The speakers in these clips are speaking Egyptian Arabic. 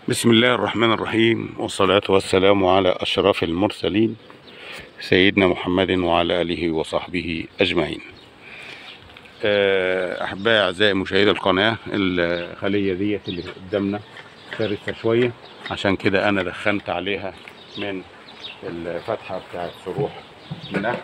بسم الله الرحمن الرحيم والصلاة والسلام على أشرف المرسلين سيدنا محمد وعلى آله وصحبه أجمعين آه، أحبائي أعزائي مشاهدي القناة الخلية ديت اللي قدامنا شرسة شوية عشان كده أنا دخنت عليها من الفتحة بتاعت سروح النحل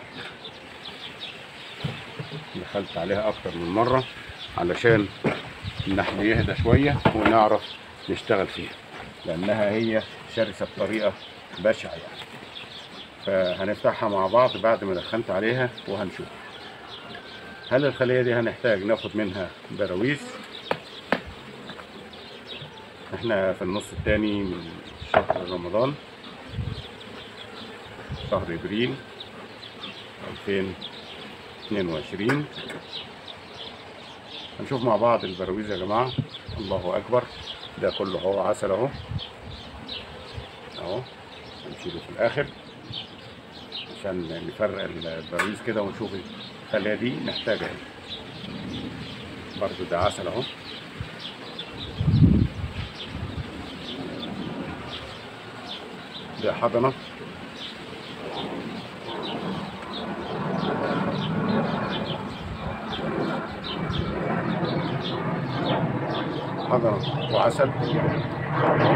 دخلت عليها أكتر من مرة علشان النحل يهدى شوية ونعرف نشتغل فيها لأنها هي شرسة بطريقة بشعة يعني فهنفتحها مع بعض بعد ما دخلت عليها وهنشوف هل الخلية دي هنحتاج ناخد منها براويز احنا في النص التاني من شهر رمضان شهر ابريل 2022 هنشوف مع بعض البراويز يا جماعة الله أكبر ده كله اهو عسل اهو اهو هنشيله في الآخر عشان نفرق البراويز كده ونشوف الخلية دي محتاجة ايه برضو ده عسل اهو ده حضنة حضنة وعسل اهو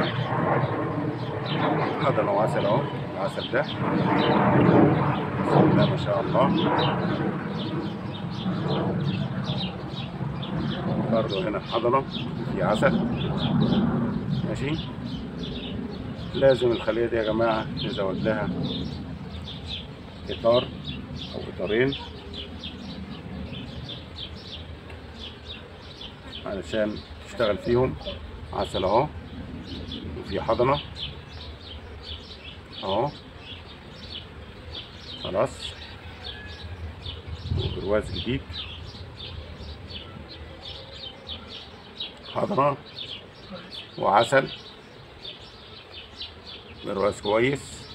حضنة وعسل اهو العسل ده بسم الله ما شاء الله برضه هنا حضنة في عسل ماشي لازم الخلية دي يا جماعة نزود لها إطار أو إطارين علشان تشتغل فيهم عسل أهو وفي حضنة أهو خلاص وبرواز جديد حضنة وعسل برواز كويس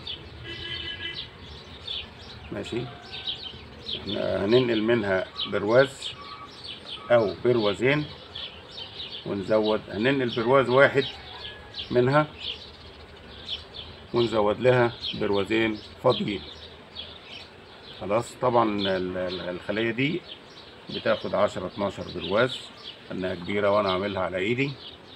ماشي احنا هننقل منها برواز او بروازين ونزود هننقل برواز واحد منها ونزود لها بروازين فاضيين خلاص طبعا ال- ال- الخلية دي بتاخد عشرة اتناشر برواز انها كبيرة وانا عاملها على ايدي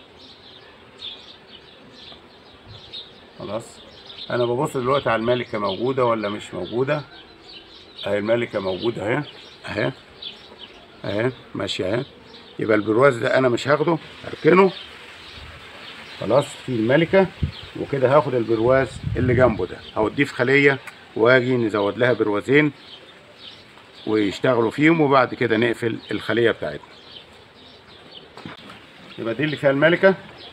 خلاص انا ببص دلوقتي على الملكة موجودة ولا مش موجودة اهي الملكة موجودة اهي اهي اهي ماشية اهي يبقى البرواز ده انا مش هاخده هركنه خلاص في الملكة وكده هاخد البرواز اللي جنبه ده هوديه في خلية واجي نزود لها بروازين ويشتغلوا فيهم وبعد كده نقفل الخلية بتاعتنا يبقى دي اللي فيها الملكة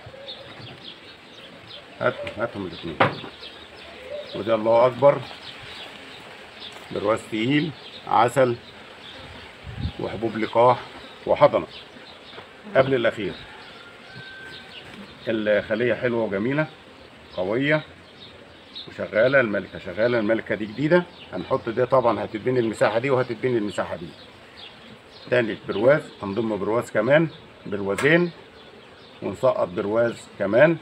هاتهم هاتهم الاثنين وده الله اكبر برواز تقيل عسل وحبوب لقاح وحضنة قبل الاخير الخلية حلوة وجميلة قوية وشغالة الملكة شغالة الملكة دي جديدة هنحط دي طبعا هتتبني المساحة دي وهتتبني المساحة دي تاني برواز هنضم برواز كمان بروازين ونسقط برواز كمان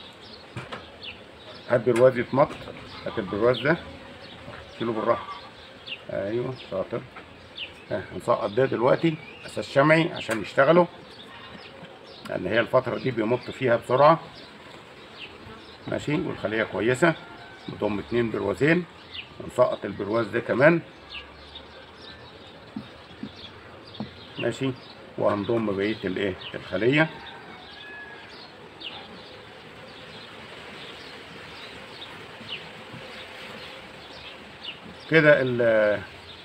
هات برواز يتمط هات البرواز ده شيله بالراحة ايوه شاطر ها، هنسقط ده دلوقتي اساس شمعي عشان يشتغلوا لان هي الفترة دي بيمط فيها بسرعة ماشي والخلية كويسة نضم اتنين بروازين ونسقط البرواز ده كمان ماشي وهنضم بقية الايه الخلية كده ال-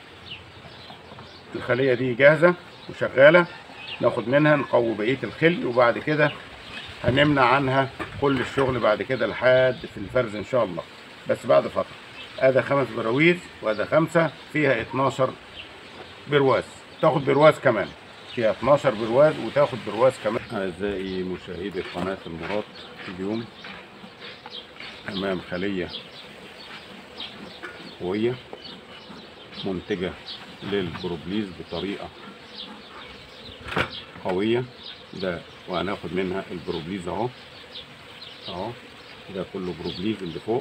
الخلية دي جاهزة وشغالة ناخد منها نقوي بقية الخل وبعد كده هنمنع عنها كل الشغل بعد كده لحد في الفرز ان شاء الله بس بعد فترة ادي خمس براويز وادي خمسة فيها 12 برواز تاخد برواز كمان فيها 12 برواز وتاخد برواز كمان اعزائي مشاهدي قناة المرات اليوم امام خلية قوية منتجة للبروبليز بطريقة قوية ده وهناخد منها البروبليز اهو اهو ده كله بروبليز اللي فوق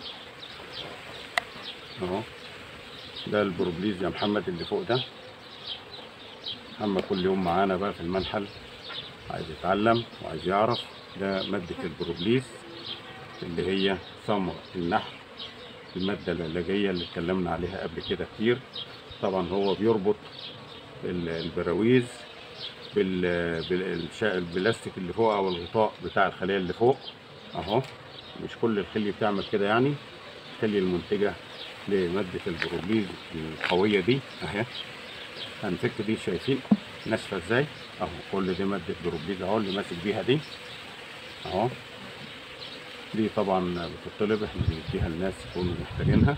اهو ده البروبليز يا محمد اللي فوق ده محمد كل يوم معانا بقى في المنحل عايز يتعلم وعايز يعرف ده مادة البروبليز اللي هي ثمر النحل المادة العلاجية اللي اتكلمنا عليها قبل كده كتير طبعا هو بيربط ال- البراويز بال- بالش- البلاستيك اللي فوق او الغطاء بتاع الخلية اللي فوق اهو مش كل الخلي بتعمل كده يعني الخلي المنتجة لمادة البروبليز القوية دي اهي هنفك دي شايفين ناشفة ازاي اهو كل دي مادة بروبليز اهو اللي ماسك بيها دي اهو دي طبعا بتطلب احنا بنديها للناس يكونوا محتاجينها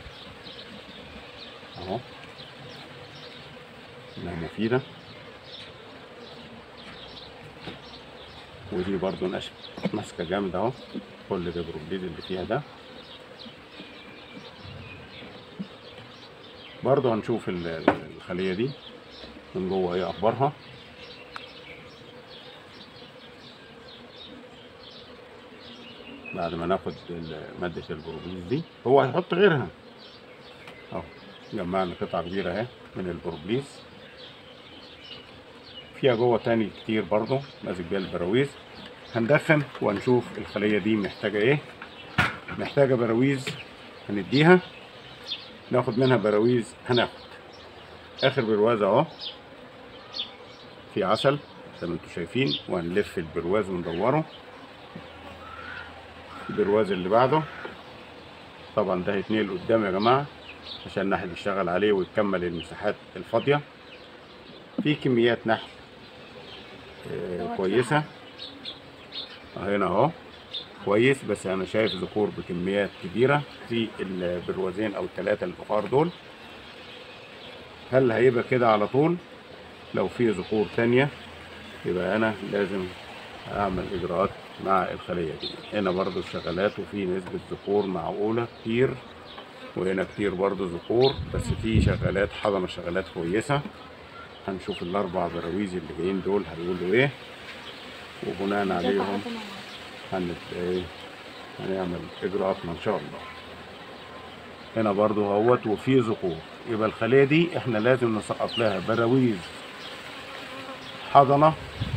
اهو انها مفيدة ودي برضو ناشفة ماسكة جامد اهو كل ده بروبليز اللي فيها ده برضو هنشوف ال- ال- الخلية دي من جوه ايه اخبارها بعد ما ناخد ال- مادة البروبليز دي هو هيحط غيرها اهو جمعنا قطعة كبيرة اهي من البروبليز فيها جوه تاني كتير برضو ماسك بيها البراويز هندخن وهنشوف الخلية دي محتاجة ايه محتاجة براويز هنديها ناخد منها براويز هناخد اخر برواز اهو في عسل زي ما انتم شايفين وهنلف البرواز وندوره البرواز اللي بعده طبعا ده هيتنقل قدام يا جماعه عشان النحل يشتغل عليه ويكمل المساحات الفاضيه في كميات نحل آه، كويسه هنا اهو كويس بس انا شايف ذكور بكميات كبيره في البروازين او الثلاثه الاخر دول هل هيبقى كده على طول لو في ذكور تانية يبقى انا لازم اعمل اجراءات مع الخليه دي هنا برضو الشغلات وفي نسبه ذكور معقوله كتير وهنا كتير برضو ذكور بس في شغالات حضن شغالات كويسه هنشوف الاربع براويز اللي جايين دول هيقولوا ايه وبناء عليهم هنت ايه هنعمل اجراءاتنا ان شاء الله هنا برضو اهوت وفي ذكور يبقى الخليه دي احنا لازم نسقط لها براويز حضنه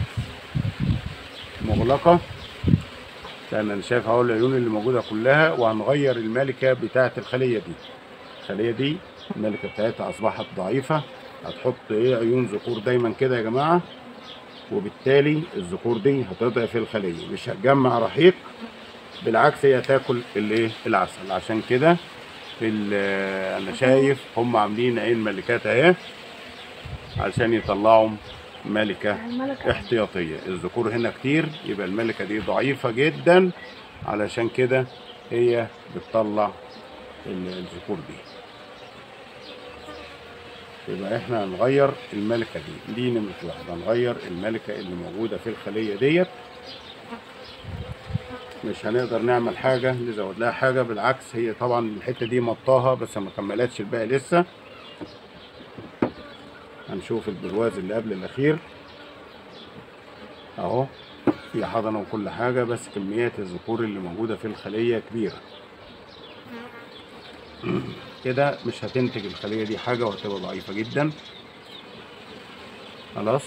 مغلقه لان انا شايف اهو العيون اللي موجوده كلها وهنغير الملكه بتاعه الخليه دي الخليه دي الملكه بتاعتها اصبحت ضعيفه هتحط ايه عيون ذكور دايما كده يا جماعه وبالتالي الذكور دي هتضعف الخليه مش هتجمع رحيق بالعكس هي تاكل الايه العسل عشان كده ال- انا شايف هم عاملين عين ملكات اهي عشان يطلعوا ملكه الملكة احتياطيه الذكور هنا كتير يبقى الملكه دي ضعيفه جدا علشان كده هي بتطلع ال- الذكور دي يبقى احنا هنغير الملكه دي دي نمره واحد هنغير الملكه اللي موجوده في الخليه ديت مش هنقدر نعمل حاجه نزود لها حاجه بالعكس هي طبعا الحته دي مطاها بس ما كملتش الباقي لسه هنشوف البرواز اللي قبل الاخير اهو في حضنه وكل حاجه بس كميات الذكور اللي موجوده في الخليه كبيره كده مش هتنتج الخليه دي حاجه وهتبقى ضعيفه جدا خلاص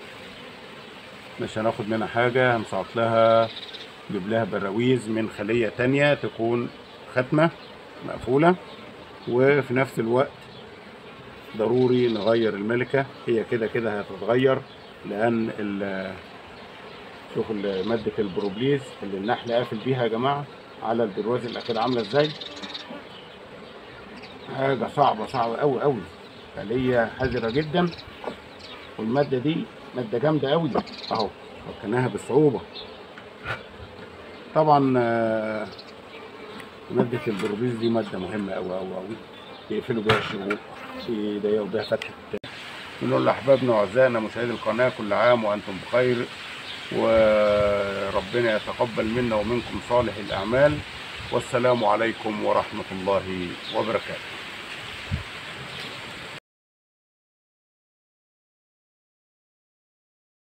مش هناخد منها حاجه هنسقط لها نجيب لها براويز من خليه تانية تكون ختمه مقفوله وفي نفس الوقت ضروري نغير الملكه هي كده كده هتتغير لان ال- شوفوا ال- ماده البروبليز اللي النحل قافل بيها يا جماعه على البرواز الاخير عامله ازاي حاجه صعبه صعبه قوي قوي خليه حذره جدا والماده دي ماده جامده قوي اهو فكناها بصعوبه طبعا آه، ماده البروبليز دي ماده مهمه قوي قوي قوي يقفلوا بيها الشروق يضيقوا بيها فتحه بنقول لاحبابنا واعزائنا مشاهدي القناه كل عام وانتم بخير وربنا يتقبل منا ومنكم صالح الاعمال والسلام عليكم ورحمه الله وبركاته